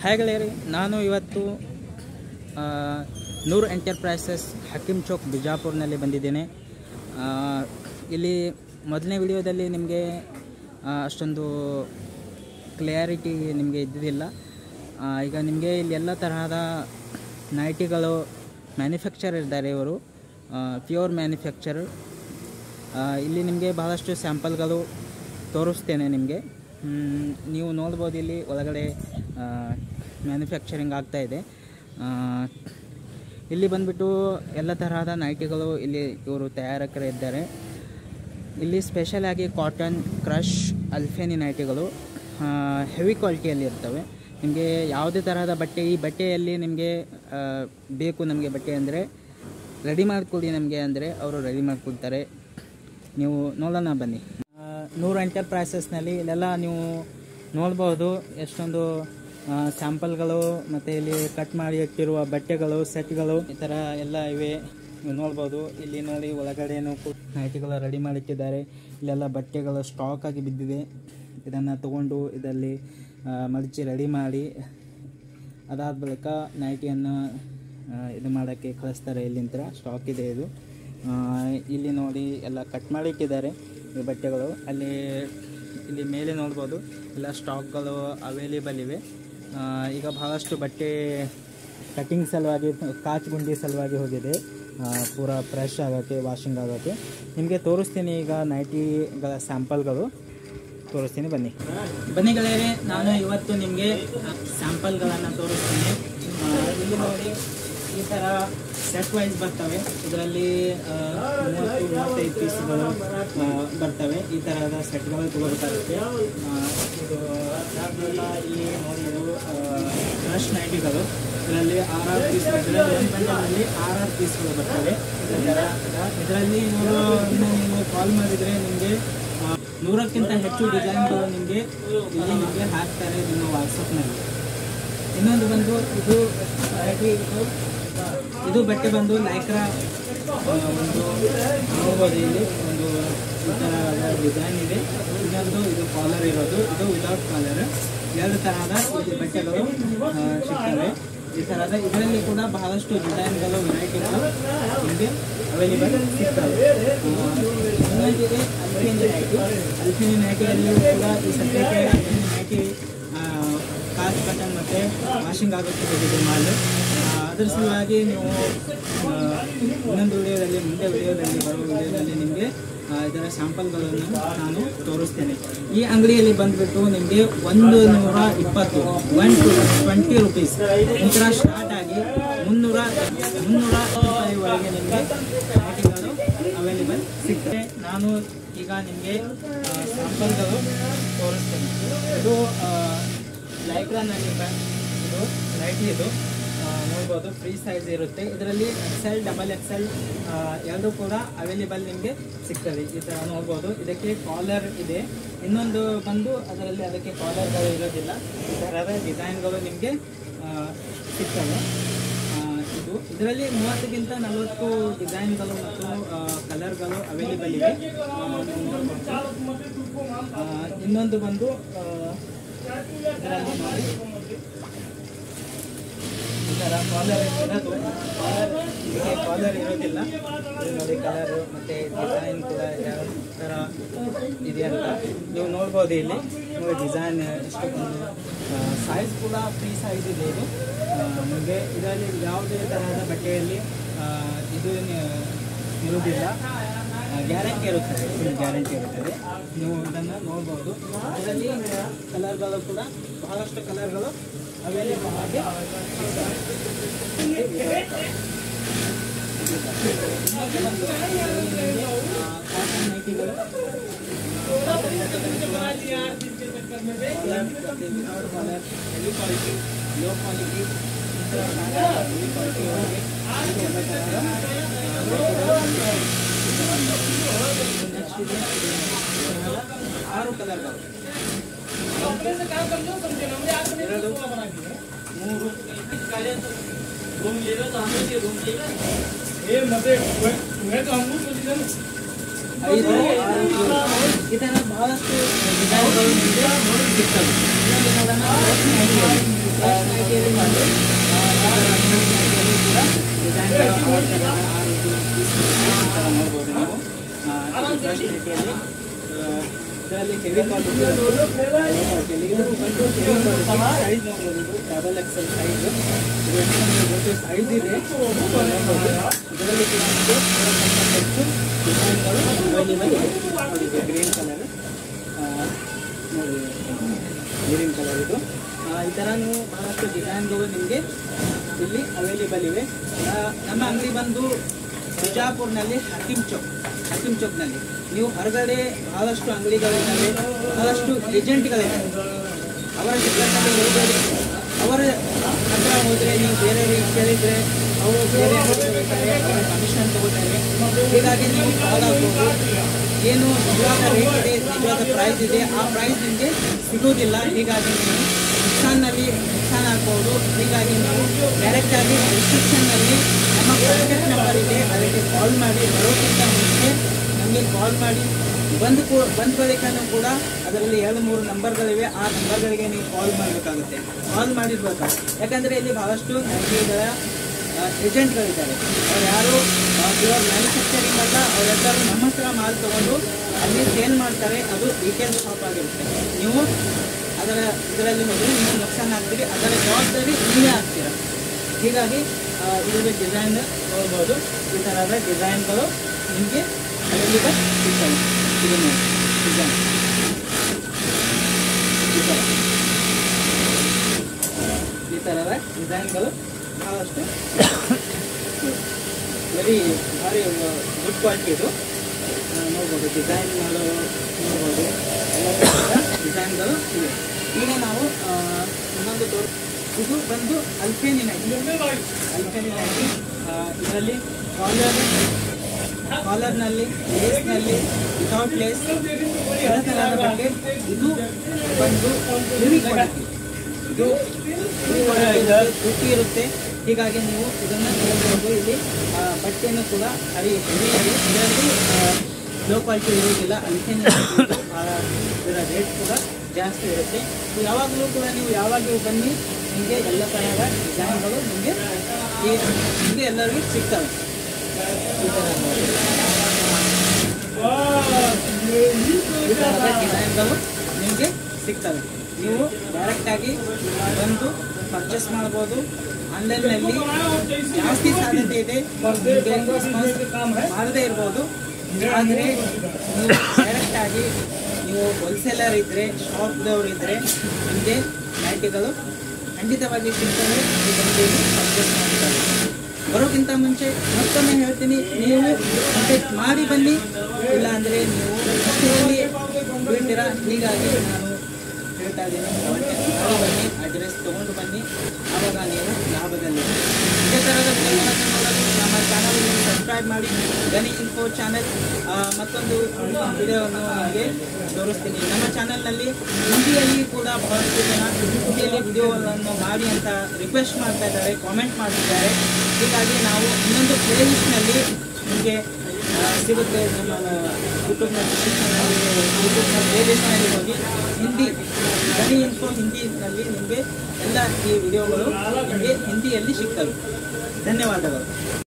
Hi ಗೆಳೆಯರಿ ನಾನು ಇವತ್ತು ಆ, ನೂರ್ ಎಂಟರ್ಪ್ರೈಸಸ್ ಹಕಿಮ್ ಚೌಕ್ ಬಿಜಾಪುರ್ನಲ್ಲಿ ಬಂದಿದ್ದೇನೆ ಆ, ಇಲ್ಲಿ ಮೊದಲನೇ ವಿಡಿಯೋದಲ್ಲಿ ನಿಮಗೆ ಆ, ಅಷ್ಟೊಂದು ಕ್ಲಿಯಾರಿಟಿ ನಿಮಗೆ ಇದ್ದಿದ್ದಿಲ್ಲ ಆ, ಈಗ ನಿಮಗೆ ಇಲ್ಲಿ ಎಲ್ಲ ತರಹದ ನೈಟಿಗಳು ಮ್ಯಾನುಫ್ಯಾಕ್ಚರ್ ಇದ್ದಾರೆ ಇವರು ಪ್ಯೂರ್ ಮ್ಯಾನುಫ್ಯಾಕ್ಚರರ್ ಇಲ್ಲಿ ನಿಮಗೆ ಬಹಳಷ್ಟು ಸ್ಯಾಂಪಲ್ಗಳು ತೋರಿಸ್ತೇನೆ ನಿಮಗೆ ಮ್, ನೀವು ನೋಡ್ಬೋದು ಇಲ್ಲಿ ಒಳಗಡೆ ಮ್ಯಾನುಫ್ಯಾಕ್ಚರಿಂಗ್ ಆಗ್ತಾ ಇದೆ ಆ, ಇಲ್ಲಿ ಬಂದ್ಬಿಟ್ಟು ಎಲ್ಲ ತರಹದ ನೈಟಿಗಳು ಇಲ್ಲಿ ಇವರು ತಯಾರಕರು ಇದ್ದಾರೆ ಇಲ್ಲಿ ಸ್ಪೆಷಲ್ ಆಗಿ ಕಾಟನ್ ಕ್ರಷ್ ಅಲ್ಫೇನಿ ನೈಟಿಗಳು ಹೆವಿ ಕ್ವಾಲಿಟಿಯಲ್ಲಿ ಇರ್ತವೆ ನಿಮಗೆ ಯಾವುದೇ ತರಹದ ಬಟ್ಟೆ ಈ ಬಟ್ಟೆಯಲ್ಲಿ ನಿಮಗೆ ಆ, ಬೇಕು ನಮಗೆ ಬಟ್ಟೆ ಅಂದರೆ ರೆಡಿ ಮಾಡಿಕೊಡಿ ನಮಗೆ ಅಂದರೆ ಅವರು ರೆಡಿ ಮಾಡಿಕೊಡ್ತಾರೆ ನೀವು ನೋಡೋಣ ಬನ್ನಿ ಆ, ನೂರು ಎಂಟರ್ಪ್ರೈಸಸ್ನಲ್ಲಿ ಇಲ್ಲೆಲ್ಲ ನೀವು ನೋಡ್ಬೋದು ಎಷ್ಟೊಂದು ಸ್ಯಾಂಪಲ್ಗಳು ಮತ್ತು ಇಲ್ಲಿ ಕಟ್ ಮಾಡಿ ಇಟ್ಟಿರುವ ಬಟ್ಟೆಗಳು ಸೆಟ್ಗಳು ಈ ಥರ ಎಲ್ಲ ಇವೆ ನೀವು ನೋಡ್ಬೋದು ಇಲ್ಲಿ ನೋಡಿ ಒಳಗಡೆನೂ ಕೂಡ ನೈಟಿಗಳು ರೆಡಿ ಮಾಡಿಟ್ಟಿದ್ದಾರೆ ಇಲ್ಲೆಲ್ಲ ಬಟ್ಟೆಗಳು ಸ್ಟಾಕ್ ಆಗಿ ಬಿದ್ದಿದೆ ಇದನ್ನು ತಗೊಂಡು ಇದರಲ್ಲಿ ಆ, ಮಡಚಿ ರೆಡಿ ಮಾಡಿ ಅದಾದ ಬಳಿಕ ನೈಟಿಯನ್ನು ಆ, ಇದು ಮಾಡೋಕ್ಕೆ ಕಳಿಸ್ತಾರೆ ಇಲ್ಲಿಂದ ಸ್ಟಾಕ್ ಇದೆ ಇದು ಆ, ಇಲ್ಲಿ ನೋಡಿ ಎಲ್ಲ ಕಟ್ ಮಾಡಿ ಇಟ್ಟಿದ್ದಾರೆ ಈ ಬಟ್ಟೆಗಳು ಅಲ್ಲಿ ಇಲ್ಲಿ ಮೇಲೆ ನೋಡ್ಬೋದು ಎಲ್ಲ ಸ್ಟಾಕ್ಗಳು ಅವೈಲೇಬಲ್ ಇವೆ ಆ, ಈಗ ಬಹಳಷ್ಟು ಬಟ್ಟೆ ಕಟಿಂಗ್ ಸಲುವಾಗಿ ಕಾಚ್ ಗುಂಡಿ ಸಲುವಾಗಿ ಹೋಗಿದೆ ಆ, ಪೂರ ಫ್ರೆಶ್ ಆಗೋಕ್ಕೆ ವಾಷಿಂಗ್ ಆಗೋಕ್ಕೆ ನಿಮಗೆ ತೋರಿಸ್ತೀನಿ ಈಗ ನೈಟಿಗಳ ಸ್ಯಾಂಪಲ್ಗಳು ತೋರಿಸ್ತೀನಿ ಬನ್ನಿ ಬನ್ನಿ ಗೆಳೆಯರೆ ನಾನು ಇವತ್ತು ನಿಮಗೆ ಸ್ಯಾಂಪಲ್ಗಳನ್ನು ತೋರಿಸ್ತೀನಿ ಆ, ಇಲ್ಲಿ ನೋಡಿ ಈ ಥರ ಸೆಟ್ ವೈಸ್ ಬರ್ತವೆ ಇದರಲ್ಲಿ ಮೂವತ್ತು ಮೂವತ್ತೈದು ಪೀಸ್ಗಳು ಆ, ಬರ್ತವೆ ಈ ಥರದ ಸೆಟ್ಗಳು ತಗೋಬೇಕಾಗುತ್ತೆ ಆ, ಇದು ಅದಾದ್ಮೇಲೆ ಇಲ್ಲಿ ನೋಡಿ ಇದು ಕ್ರಶ್ ನೈಟಿಗಳು ಇದರಲ್ಲಿ ಆರಾರು ಪೀಸ್ ಇದರಲ್ಲಿ ಒಂದು ಬಂಡಲಲ್ಲಿ ಆರಾರು ಪೀಸ್ಗಳು ಬರ್ತವೆ ಈ ಥರ ಇದರಲ್ಲಿ ಇವರು ಇನ್ನು ನೀವು ಕಾಲ್ ಮಾಡಿದರೆ ನಿಮಗೆ ಆ, ನೂರಕ್ಕಿಂತ ಹೆಚ್ಚು ಡಿಸೈನ್ಗಳು ನಿಮಗೆ ಇಲ್ಲಿ ನಿಮಗೆ ಹಾಕ್ತಾರೆ ನಿಮ್ಮ ವಾಟ್ಸಪ್ನಲ್ಲಿ ಇನ್ನೊಂದು ಬಂದು ಇದು variety ಇದು ಇದು ಬಟ್ಟೆ ಬಂದು ಲೈಕ್ರಾ ಆ, ಒಂದು ನೋಡ್ಬೋದು ಇಲ್ಲಿ ಒಂದು ಈ ಥರದ ಡಿಸೈನ್ ಇದೆ ಇನ್ನೊಂದು ಇದು ಕಾಲರ್ ಇರೋದು ಇದು ವಿತೌಟ್ ಕಾಲರ್ ಎರಡು ತರಹದ ಇದು ಬಟ್ಟೆಗಳು ಆ, ಸಿಗ್ತವೆ ಈ ಥರದ ಇದರಲ್ಲಿ ಕೂಡ ಬಹಳಷ್ಟು ಡಿಸೈನ್ಗಳು ವೆರೈಟಿಗಳು ನಿಮಗೆ ಅವೈಲೇಬಲ್ ಸಿಗ್ತವೆ ಆ, ಇನ್ನೊಂದಿದೆ ಅಲ್ಫಿನಿ ನೈಟಿ ಅಲ್ಫಿನಿ ನೈಟಿಯಲ್ಲಿ ಕೂಡ ಈ ಸದ್ಯಕ್ಕೆ ಅಲ್ಫಿನಿ ನೈಟಿ ಕಾಸ್ ಬಟನ್ ಮತ್ತು ವಾಷಿಂಗ್ ಆಗೋಕ್ಕೆ ಹೋಗಿದೆ ಮಾಲ್ ಅದ್ರ ಸಲುವಾಗಿ ನೀವು ಆ, ಇನ್ನೊಂದು ವಿಡಿಯೋದಲ್ಲಿ ಮುಂದೆ ವಿಡಿಯೋದಲ್ಲಿ ಬರುವ ವಿಡಿಯೋದಲ್ಲಿ ನಿಮಗೆ ಆ, ಇದರ ಸ್ಯಾಂಪಲ್ಗಳನ್ನು ನಾನು ತೋರಿಸ್ತೇನೆ ಈ ಅಂಗಡಿಯಲ್ಲಿ ಬಂದುಬಿಟ್ಟು ನಿಮಗೆ ಒಂದು ನೂರ ಇಪ್ಪತ್ತು ಒನ್ ಟು ಟ್ವೆಂಟಿ ರುಪೀಸ್ ನಂತರ ಸ್ಟಾರ್ಟ್ ಆಗಿ ಮುನ್ನೂರ ಮುನ್ನೂರ ರೂಪಾಯಿವರೆಗೆ ನಿಮಗೆ ನೈಟಿಗಳು ಅವೈಲೇಬಲ್ ಸಿಗ್ತದೆ ನಾನು ಈಗ ನಿಮಗೆ ಸ್ಯಾಂಪಲ್ಗಳು ತೋರಿಸ್ತೇನೆ ಇದು ಲೈಕ್ರಾನಲ್ಲಿ ಇದು ನೈಟಿ ಇದು ಆ, ನೋಡ್ಬೋದು ಫ್ರೀ ಸೈಜ್ ಇರುತ್ತೆ ಇದರಲ್ಲಿ ಎಕ್ಸೆಲ್ ಡಬಲ್ ಎಕ್ಸೆಲ್ ಎರಡೂ ಕೂಡ ಅವೈಲೇಬಲ್ ನಿಮಗೆ ಸಿಗ್ತದೆ ಈ ಥರ ನೋಡ್ಬೋದು ಇದಕ್ಕೆ ಕಾಲರ್ ಇದೆ ಇನ್ನೊಂದು ಬಂದು ಅದರಲ್ಲಿ ಅದಕ್ಕೆ ಕಾಲರ್ಗಳು ಇರೋದಿಲ್ಲ ಈ ಥರದ ಡಿಸೈನ್ಗಳು ನಿಮಗೆ ಸಿಗ್ತವೆ ಆ, ಇದು ಇದರಲ್ಲಿ ಮೂವತ್ತಕ್ಕಿಂತ ನಲವತ್ತು ಡಿಸೈನ್ಗಳು ಮತ್ತು ಕಲರ್ಗಳು ಅವೈಲೇಬಲ್ ಇವೆ ಆ, ಇನ್ನೊಂದು ಬಂದು ಆ, ಇದರಲ್ಲಿ ನೋಡಿ ಈ ಥರ ಕಾಲರ್ ಇರೋದು ಕಾಲರ್ ಇದಕ್ಕೆ ಕಾಲರ್ ಇರೋದಿಲ್ಲ ಇದು ನೋಡಿ ಕಲರು ಮತ್ತು ಡಿಸೈನ್ ಕೂಡ ಯಾವ ಥರ ಇದೆ ಅಂತ ನೀವು ನೋಡ್ಬೋದು ಇಲ್ಲಿ ನೋಡಿ ಡಿಸೈನ್ ಎಷ್ಟು ಒಂದು ಸೈಜ್ ಕೂಡ ಫ್ರೀ ಸೈಜ್ ಇದೆ ಇದು ಆ, ನಿಮಗೆ ಇದರಲ್ಲಿ ಯಾವುದೇ ತರಹದ ಬಟ್ಟೆಯಲ್ಲಿ ಆ, ಇದು ನ- ಇರುವುದಿಲ್ಲ ಗ್ಯಾರಂಟಿ ಇರುತ್ತದೆ ಫುಲ್ ಗ್ಯಾರಂಟಿ ಇರುತ್ತದೆ ನೀವು ಇದನ್ನು ನೋಡ್ಬೋದು ಇದರಲ್ಲಿ ಕಲರ್ಗಳು ಕೂಡ ಬಹಳಷ್ಟು ಕಲರ್ಗಳು ಅವೈಲೇಬಲ್ ಆಗಿ ಕಾಟನ್ ನೈಟಿಗಳು heavy quality low quality heavy quality next ಇದೆ ಆರು ಕಲರ್ಗಳು ಎರಡು ಮೂರು ಐದು ಆರು ಏಳು. ಈ ಥರ ಬಹಳಷ್ಟು ಡಿಸೈನ್ಗಳು ನಿಮಗೆ ಸಿಗ್ತವೆ ಇನ್ನೊಂದು ನೋಡೋಣ, ಕ್ರಶ್ ನೈಟಿಯಲ್ಲಿ ಮಾಡಿ ಆ, ಅದರ ಕ್ರಶ್ ನೈಟಿಯಲ್ಲಿ ಕೂಡ ಡಿಸೈನ್ಗಳು ಆ ಥರ ಆ ರೀತಿ ಈ ಥರ ನೋಡ್ಬೋದು ನೀವು ಆ, ಇದು ಕ್ರಶ್ ನೈಟಿಯಲ್ಲಿ ಆ, ಇದರಲ್ಲಿ ಹೆವಿ ಕ್ವಾಲಿಟಿ ಇದು ಬಂದು ಹೆವಿ ಕ್ವಾಲಿಟಿ ಸೈಜ್ ನೋಡ್ಬೋದು ಇದು ಡಬಲ್ ಎಕ್ಸೆಲ್ ಸೈಜ್ ಇದು ಎಷ್ಟು ಸೈಜ್ ಇದೆ ನೋಡ್ಬೋದು ಇದರಲ್ಲಿ ಕೂಡ ನಮಗೆ ಹೆಚ್ಚು ಡಿಸೈನ್ಗಳು ಅವೈಲೇಬಲ್ ಇದೆ ನೋಡಿ ಇದು ಗ್ರೀನ್ ಕಲರ್ ನೋಡಿ ಗ್ರೀನ್ ಕಲರ್ ಇದು ಆ, ಈ ಥರನೂ ಬಹಳಷ್ಟು ಡಿಸೈನ್ಗಳು ನಿಮಗೆ ಇಲ್ಲಿ ಅವೈಲೇಬಲ್ ಇವೆ ಆ, ನಮ್ಮ ಅಂಗಡಿ ಬಂದು ಬಿಜಾಪುರ್ನಲ್ಲಿ ಹಕಿಮ್ ಚೌಕ್ ಹಕಿಮ್ ಚೌಕ್ನಲ್ಲಿ ನೀವು ಹೊರಗಡೆ ಬಹಳಷ್ಟು ಅಂಗಡಿಗಳಿದ್ದಾವೆ ಬಹಳಷ್ಟು ಏಜೆಂಟ್ಗಳಿದ್ದಾರೆ ಅವರ ಸಿಬ್ಬಂದಿ ಹೋಗಬೇಡಿ ಅವರ ಹತ್ರ ಹೋದರೆ ನೀವು ಬೇರೆಯವ್ರಿಗೆ ಕೇಳಿದರೆ ಅವರು ಬೇರೆ ತಗೋತಾರೆ ಅವರ ಕಮಿಷನ್ ತಗೋತಾರೆ ಹೀಗಾಗಿ ನೀವು ಫಾಲೋ ಆಗ್ಬೋದು ಏನು ನಿಜವಾದ ರೇಟ್ ಇದೆ ನಿಜವಾದ ಪ್ರೈಸ್ ಇದೆ ಆ ಪ್ರೈಸ್ ನಿಮಗೆ ಸಿಗೋದಿಲ್ಲ ಹೀಗಾಗಿ ನೀವು ನುಕ್ಸಾನಲ್ಲಿ ನುಕ್ಸಾನ್ ಆಗ್ಬೋದು ಹೀಗಾಗಿ ನೀವು ಡೈರೆಕ್ಟಾಗಿ ಡಿಸ್ಕ್ರಿಪ್ಷನ್ನಲ್ಲಿ ನಮ್ಮ ಕಾಂಟ್ಯಾಕ್ಟ್ ನಂಬರ್ ಇದೆ ಅದಕ್ಕೆ ಕಾಲ್ ಮಾಡಿ ಬರೋಕ್ಕಿಂತ ಮುಂಚೆ ನಮಗೆ ಕಾಲ್ ಮಾಡಿ ಬಂದು ಕೂ ಬಂದ ಬಳಿಕನೂ ಕೂಡ ಅದರಲ್ಲಿ ಎರಡು ಮೂರು ನಂಬರ್ಗಳಿವೆ ಆ ನಂಬರ್ಗಳಿಗೆ ನೀವು ಕಾಲ್ ಮಾಡಬೇಕಾಗುತ್ತೆ ಕಾಲ್ ಮಾಡಿರ್ಬೇಕು ಯಾಕಂದರೆ ಇಲ್ಲಿ ಬಹಳಷ್ಟು ನೈಟಿಗಳ ಏಜೆಂಟ್ಗಳಿದ್ದಾರೆ ಅವ್ರು ಯಾರು ಇವಾಗ ಮ್ಯಾನುಫ್ಯಾಕ್ಚರಿಂಗ್ ಅಲ್ಲ ಅವರೆಲ್ಲರೂ ನಮ್ಮ ಹತ್ರ ಮಾಲ್ ತಗೊಂಡು ಅಲ್ಲಿ ಸೇಲ್ ಮಾಡ್ತಾರೆ ಅದು ರಿಟೇಲ್ ಶಾಪ್ ಆಗಿರುತ್ತೆ ನೀವು ಅದರ ಇದರಲ್ಲಿ ಹೋದರೆ ನೀವು ನುಕ್ಸಾನ್ ಆಗ್ತೀರಿ ಅದರ ಜವಾಬ್ದಾರಿ ನೀವೇ ಆಗ್ತೀರ ಹೀಗಾಗಿ ಆ, ಇದರ ಡಿಸೈನ್ ನೋಡ್ಬೋದು ಈ ಥರದ ಡಿಸೈನ್ಗಳು ನಿಮಗೆ ಅವೈಲೇಬಲ್ ಸಿಗ್ತವೆ ಇದು ನೋಡಿ ಡಿಸೈನ್ ಈ ಥರ ಈ ಥರದ ಡಿಸೈನ್ಗಳು ಬಹಳಷ್ಟು ವೆರಿ ಭಾರಿ ಗುಡ್ ಕ್ವಾಲಿಟಿ ಇದು ಆ, ನೋಡ್ಬೋದು ಡಿಸೈನ್ ಮಾಡೋ ನೋಡ್ಬೋದು ಎಲ್ಲ ಥರದ ಡಿಸೈನ್ಗಳು ಇವೆ ಈಗ ನಾವು ಆ, ಇನ್ನೊಂದು ತೋರ್ ಇದು ಬಂದು ಅಲ್ಫೇನಿ ನೈಟಿ ಅಲ್ಫೇನಿ ನೈಟಿ ಇದರಲ್ಲಿ ಕಾಲರ್ ಕಾಲರ್ನಲ್ಲಿ ಲೇಸ್ನಲ್ಲಿ ವಿತೌಟ್ ಲೇಸ್ ಎಲ್ಲ ಥರದ ಬಟ್ಟೆ ಇದು ಬಂದು ಹೆವಿ ಕ್ವಾಲಿಟಿ ಇದು heavy quality ಇರುತ್ತೆ, ತುಟ್ಟಿ ಇರುತ್ತೆ ಹೀಗಾಗಿ ನೀವು ಇದನ್ನು ನೋಡ್ಬೋದು ಇಲ್ಲಿ ಆ, ಬಟ್ಟೆನೂ ಕೂಡ ಹರಿ ಹೆವಿ ಇದೆ ಇದರಲ್ಲಿ ಲೋ ಕ್ವಾಲಿಟಿ ಇರೋದಿಲ್ಲ ಅಂಥೇನು ಭಾಳ ಇದರ ರೇಟ್ ಕೂಡ ಜಾಸ್ತಿ ಇರುತ್ತೆ ಯಾವಾಗಲೂ ಕೂಡ ನೀವು ಯಾವಾಗಲೂ ಬನ್ನಿ ನಿಮಗೆ ಎಲ್ಲ ತರಹದ ಡಿಸೈನ್ಗಳು ನಿಮಗೆ ಈ ನಿಮಗೆ ಎಲ್ಲರಿಗೂ ಸಿಗ್ತವೆ ಈ ಥರ ನೋಡಿ. ಈ ಥರದ ಡಿಸೈನ್ಗಳು ನಿಮಗೆ ಸಿಗ್ತವೆ ನೀವು ಡೈರೆಕ್ಟಾಗಿ ಬಂದು ಪರ್ಚೇಸ್ ಮಾಡ್ಬೋದು ಆನ್ಲೈನ್ನಲ್ಲಿ ಜಾಸ್ತಿ ಸಾಧ್ಯತೆ ಇದೆ ನಿಮಗೆ ರೆಸ್ಪಾನ್ಸ್ ಮಾಡದೇ ಇರ್ಬೋದು ಆದರೆ ನೀವು ಡೈರೆಕ್ಟಾಗಿ ನೀವು ಹೋಲ್ಸೇಲರ್ ಇದ್ದರೆ ಶಾಪ್ದವ್ರು ಇದ್ದರೆ ನಿಮಗೆ ನೈಟಿಗಳು ಖಂಡಿತವಾಗಿ ಸಿಗ್ತವೆ ನೀವು ಬಂದು ಪರ್ಚೇಸ್ ಮಾಡ್ತಾರೆ ಬರೋಕ್ಕಿಂತ ಮುಂಚೆ ಮತ್ತೊಮ್ಮೆ ಹೇಳ್ತೀನಿ ನೀವು ಕಾಂಟ್ಯಾಕ್ಟ್ ಮಾಡಿ ಬನ್ನಿ ಇಲ್ಲ ಅಂದರೆ ನೀವು ಕಷ್ಟದಲ್ಲಿ ಬೀಳ್ತೀರಾ ಹೀಗಾಗಿ ನಾನು ಹೇಳ್ತಾ ಇದ್ದೀನಿ ಕಾಂಟ್ಯಾಕ್ಟ್ ಮಾಡಿ ಬನ್ನಿ ಅಡ್ರೆಸ್ ತೊಗೊಂಡು ಬನ್ನಿ ಆವಾಗ ನೀವು ಲಾಭದಲ್ಲಿ ಇದೇ ಥರದ ವಿಡಿಯೋಗಳನ್ನು ನೋಡಲು ನಮ್ಮ ಚಾನಲ್ ಸಬ್ಸ್ಕ್ರೈಬ್ ಮಾಡಿ ಗನಿ ಇನ್ಫೋ ಚಾನೆಲ್ ಮತ್ತೊಂದು ವಿಡಿಯೋವನ್ನು ನಿಮಗೆ ತೋರಿಸ್ತೀನಿ ನಮ್ಮ ಚಾನಲ್ನಲ್ಲಿ ಹಿಂದಿಯಲ್ಲಿ ಕೂಡ ಬಹಳಷ್ಟು ಜನ ಹಿಂದಿಯಲ್ಲಿ ವಿಡಿಯೋಗಳನ್ನು ಮಾಡಿ ಅಂತ ರಿಕ್ವೆಸ್ಟ್ ಮಾಡ್ತಾ ಇದ್ದಾರೆ ಕಾಮೆಂಟ್ ಮಾಡ್ತಿದ್ದಾರೆ ಹೀಗಾಗಿ ನಾವು ಇನ್ನೊಂದು ಪ್ಲೇಲಿಸ್ಟ್ನಲ್ಲಿ ನಿಮಗೆ ಆ, ಸಿಗುತ್ತೆ ನಮ್ಮ ಯೂಟ್ಯೂಬ್ನ ಡಿಸ್ಕ್ರಿಪ್ಷನ್ನಲ್ಲಿ ಯೂಟ್ಯೂಬ್ನ ಪ್ಲೇಲಿಸ್ಟ್ನಲ್ಲಿ ಹೋಗಿ ಹಿಂದಿ ಗನಿ ಇನ್ಫೋ ಹಿಂದಿನಲ್ಲಿ ನಿಮಗೆ ಎಲ್ಲ ಈ ವಿಡಿಯೋಗಳು ನಿಮಗೆ ಹಿಂದಿಯಲ್ಲಿ ಸಿಗ್ತವೆ ಧನ್ಯವಾದಗಳು